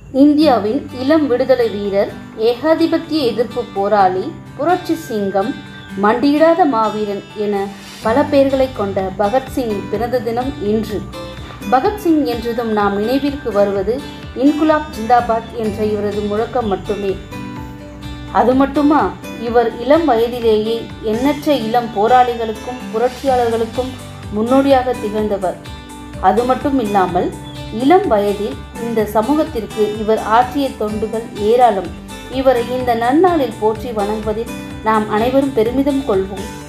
இந்தியாவின் இளம் விடுதலை வீரர் ஏகாதிபத்திய எதிர்ப்பு போராளி புரட்சி சிங்கம் மண்டியிடாத மாவீரன் என பல பெயர்களை கொண்ட பகத்சிங்கின் பிறந்த தினம் இன்று பகத்சிங் என்றதும் நாம் நினைவிற்கு வருவது இன்குலாப் ஜிந்தாபாத் என்ற இவரது முழக்கம் மட்டுமே அது மட்டுமா இவர் இளம் வயதிலேயே எண்ணற்ற இளம் போராளிகளுக்கும் புரட்சியாளர்களுக்கும் முன்னோடியாக திகழ்ந்தவர் அது மட்டும் இல்லாமல் இளம் வயதில் இந்த சமூகத்திற்கு இவர் ஆற்றிய தொண்டுகள் ஏராளம் இவரை இந்த நன்னாளில் போற்றி வணங்குவதில் நாம் அனைவரும் பெருமிதம் கொள்வோம்